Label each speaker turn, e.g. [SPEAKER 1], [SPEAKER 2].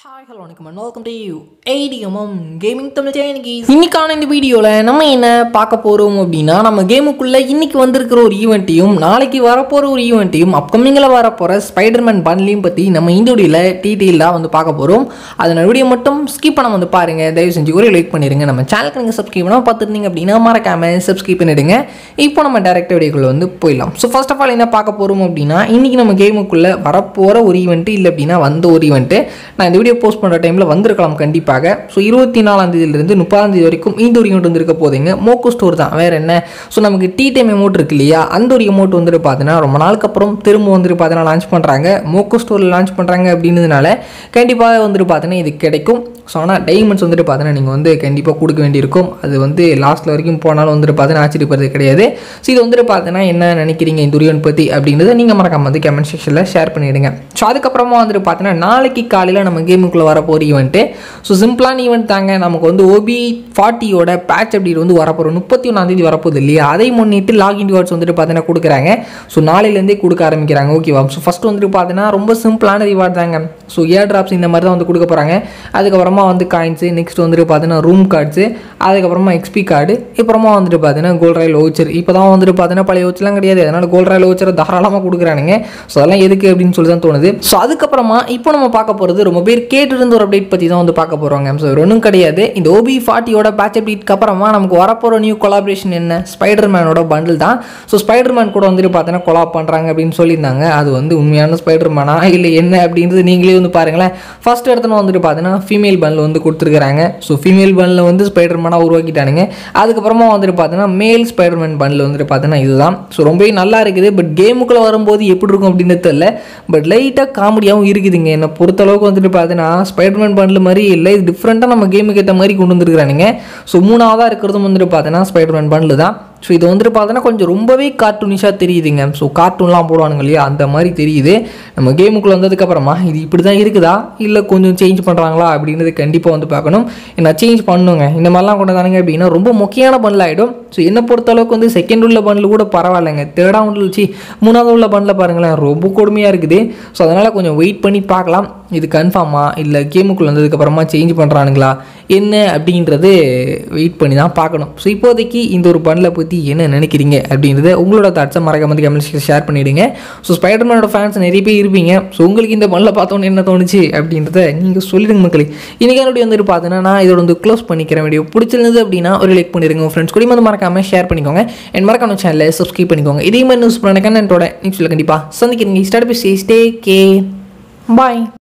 [SPEAKER 1] hi hello வணக்கம் and welcome to ATMM gaming Tamil சேனலுக்கு இன்னைக்கான இந்த வீடியோவில் நம்ம என்ன பார்க்க போகிறோம் அப்படின்னா நம்ம கேமுக்குள்ளே இன்னைக்கு வந்திருக்கிற ஒரு ஈவெண்ட்டையும் நாளைக்கு வரப்போகிற ஒரு ஈவெண்ட்டையும் அப்கமிங்கில் வரப்போகிற ஸ்பைடர்மேன் பன்லையும் பற்றி நம்ம இந்த வீடியோவில் டீட்டெயிலாக வந்து பார்க்க போகிறோம் அதனால் வீடியோ மட்டும் ஸ்கிப் பண்ண வந்து பாருங்கள் தயவு செஞ்சு ஒரு லைக் பண்ணிடுங்க நம்ம சேனலுக்கு நீங்கள் சப்ஸ்கிரைப் பண்ணால் பார்த்துருந்தீங்க அப்படின்னா மறக்காமல் சப்ஸ்கிரைப் பண்ணிடுங்க இப்போ நம்ம டேரக்ட் வீடியோக்குள்ள வந்து போயிடலாம் ஸோ ஃபர்ஸ்ட் ஆஃப் ஆல் என்ன பார்க்க போகிறோம் அப்படின்னா இன்றைக்கி நம்ம கேமுக்குள்ளே வரப்போகிற ஒரு ஈவெண்ட்டு இல்லை அப்படின்னா வந்த ஒரு ஈவெண்ட்டு நான் இந்த வீடியோ போஸ்ட் பண்ணுற டைமில் வந்திருக்கலாம் கண்டிப்பாக ஸோ இருபத்தி நாலாம் தேதியிலிருந்து முப்பதாம் தேதி வரைக்கும் இந்த ஒரு ஈவெண்ட் வந்துருக்க போதுங்க மோக்கோ ஸ்டோர் தான் வேறு என்ன ஸோ நமக்கு டி டைம் எமௌண்ட் இருக்கு இல்லையா அந்த ஒரு எமௌண்ட் வந்துட்டு பார்த்தீங்கன்னா ரொம்ப நாளுக்கு அப்புறம் திரும்ப வந்துட்டு பார்த்தீங்கன்னா லான்ச் பண்ணுறாங்க மோக்கோ ஸ்டோரில் லான்ச் பண்ணுறாங்க அப்படின்றதுனால கண்டிப்பாக வந்துட்டு பார்த்தீங்கன்னா இது கிடைக்கும் ஸோ ஆனால் டைமண்ட்ஸ் வந்துட்டு பார்த்தீங்கன்னா நீங்கள் வந்து கண்டிப்பாக கொடுக்க வேண்டியிருக்கும் அது வந்து லாஸ்ட்டில் வரைக்கும் போனாலும் வந்துட்டு பார்த்தீங்கன்னா ஆச்சரியப்படுறது கிடையாது ஸோ இது வந்துட்டு பார்த்தீங்கன்னா என்ன நினைக்கிறீங்க இந்த ஈவெண்ட் பற்றி அப்படின்றத நீங்கள் மறக்காம வந்து கமெண்ட் செக்ஷனில் ஷேர் பண்ணிவிடுங்க ஸோ அதுக்கப்புறமா வந்துட்டு பார்த்தீங்கன்னா நாளைக்கு காலையில் நம்ம கேமுக்குள்ளே வரப்போகிற ஈவெண்ட்டு ஸோ சிம்பிளான ஈவெண்ட் தாங்க நமக்கு வந்து ஓபி ஃபார்ட்டியோட பேட்ச் அப்படி வந்து வரப்போகிறோம் முப்பத்தி ஒன்றாந்தேதி வரப்போகுது இல்லையா அதை முன்னிட்டு லாகின் ரிவார்ட்ஸ் வந்துட்டு பார்த்தீங்கன்னா கொடுக்குறாங்க ஸோ நாளையிலேருந்தே கொடுக்க ஆரம்பிக்கிறாங்க ஓகேவா ஸோ ஃபஸ்ட்டு வந்துட்டு பார்த்தீங்கன்னா ரொம்ப சிம்பிளான ரிவார்ட் தாங்க ஸோ ஏர் ட்ராப்ஸ் இந்த மாதிரி தான் வந்து கொடுக்க போகிறாங்க அதுக்கப்புறமா வந்து காயின்ஸு நெக்ஸ்ட் வந்துட்டு பார்த்தீங்கன்னா ரூம் கார்ட்ஸு அதுக்கப்புறமா எக்ஸ்பி கார்டு அப்புறமா வந்துட்டு பார்த்தீங்கன்னா கோல்ட் ராயல் ஓச்சர் இப்போ தான் வந்துட்டு பார்த்தீங்கன்னா பழைய ஓச்சர்லாம் கிடையாது அதனால் கோல்ட் ராயல் ஓச்சரை தாராளமாக கொடுக்குறானுங்க ஸோ அதெல்லாம் எதுக்கு அப்படின்னு சொல்லி தான் தோணுது ஸோ அதுக்கப்புறமா இப்போ நம்ம பார்க்க போகிறது ரொம்ப பேர் கேட்டு இருந்த ஒரு அப்டேட் பற்றி தான் வந்து பார்க்க போகிறோங்க ஸோ ஒன்றும் கிடையாது இந்த ஓபி ஃபார்ட்டியோட பேட்ச் அப்டேட்க்கு அப்புறமா நமக்கு வரப்போகிற நியூ கொலாபரேஷன் என்ன ஸ்பைடர் மேனோட பண்டில் தான் ஸோ ஸ்பைடர் மேன் கூட வந்துட்டு பார்த்தீங்கன்னா கொலாப் பண்ணுறாங்க அப்படின்னு சொல்லியிருந்தாங்க அது வந்து உண்மையான ஸ்பைடர் மேனா இல்லை என்ன அப்படின்றது நீங்களே வந்து பாருங்களேன் ஃபர்ஸ்ட் இடத்துல வந்துட்டு பார்த்தீங்கன்னா ஃபீமேல் பண்டில் வந்து கொடுத்துருக்காங்க ஸோ ஃபீமேல் பண்டில் வந்து ஸ்பைடர் மேனாக உருவாக்கிட்டானுங்க அதுக்கப்புறமா வந்துட்டு பார்த்தீங்கன்னா மேல் ஸ்பைடர் மேன் பண்டில் வந்துட்டு பார்த்தீங்கன்னா இதுதான் ஸோ ரொம்பவே நல்லா இருக்குது பட் கேமுக்குள்ளே வரும்போது எப்படி இருக்கும் அப்படின்னு தெரியல பட் லைட்டாக காமெடியாகவும் இருக்குதுங்க என்னை பொறுத்தளவுக்கு வந்துட்டு பார்த்தீங்கன்னா ஸ்பைடர்மேன் பண்டில் மாதிரி இல்லை இது டிஃப்ரெண்ட்டாக நம்ம கேமுக்கு ஏற்ற மாதிரி கொண்டு வந்துருக்கானுங்க ஸோ மூணாவதாக இருக்கிறதும் வந்துட்டு பார்த்தீங்கன்னா ஸ்பைடர்மேன் பண்டில் தான் ஸோ இது வந்துட்டு பார்த்தோன்னா கொஞ்சம் ரொம்பவே கார்ட்டூனிஷாக தெரியுதுங்க ஸோ கார்ட்டூன்லாம் போடுவானுங்க இல்லையா அந்த மாதிரி தெரியுது நம்ம கேமுக்குள்ளே வந்ததுக்கப்புறமா இது இப்படி தான் இருக்குதா இல்லை கொஞ்சம் சேஞ்ச் பண்ணுறாங்களா அப்படின்றது கண்டிப்பாக வந்து பார்க்கணும் என்ன சேஞ்ச் பண்ணுங்க இந்த மாதிரிலாம் கொண்டு வந்தானுங்க அப்படின்னா ரொம்ப முக்கியமான பண்டில் ஆகிடும் ஸோ என்னை பொறுத்தளவுக்கு வந்து செகண்ட் உள்ள பண்டில் கூட பரவாயில்லைங்க தேர்டாக உள்ள வச்சு மூணாவது உள்ள பண்டில் பாருங்களேன் ரொம்ப கொடுமையாக இருக்குது ஸோ அதனால் கொஞ்சம் வெயிட் பண்ணி பார்க்கலாம் இது கன்ஃபார்மா இல்லை கேமுக்குள்ளே வந்ததுக்கப்புறமா சேஞ்ச் பண்ணுறானுங்களா என்ன அப்படின்றது வெயிட் பண்ணி தான் பார்க்கணும் ஸோ இப்போதைக்கு இந்த ஒரு பண்டில் பற்றி என்ன நினைக்கிறீங்க அப்படின்றத உங்களோட தாட்ஸை மறக்காம வந்து கமெண்ட் ஷேர் பண்ணிவிடுங்க ஸோ ஸ்பைடர்மேனோட ஃபேன்ஸ் நிறைய பேர் இருப்பீங்க ஸோ உங்களுக்கு இந்த பண்டில் பார்த்தோன்னே என்ன தோணுச்சு அப்படின்றத நீங்கள் சொல்லிடுங்க மக்களே இன்றைக்கி வீடியோ வந்துட்டு பார்த்தீங்கன்னா நான் இதோட வந்து க்ளோஸ் பண்ணிக்கிறேன் வீடியோ பிடிச்சிருந்தது அப்படின்னா ஒரு லைக் பண்ணிடுங்க உங்கள் ஃப்ரெண்ட்ஸ் கூட வந்து மறக்காமல் ஷேர் பண்ணிக்கோங்க என் மறக்காம சேனலை சப்ஸ்கிரைப் பண்ணிக்கோங்க இதே மாதிரி நியூஸ் பண்ண கண்டென்ட்டோட நெக்ஸ்ட்டில் கண்டிப்பாக சந்திக்கிறீங்க ஸ்டார்ட் பை ஸ்டே கே பாய்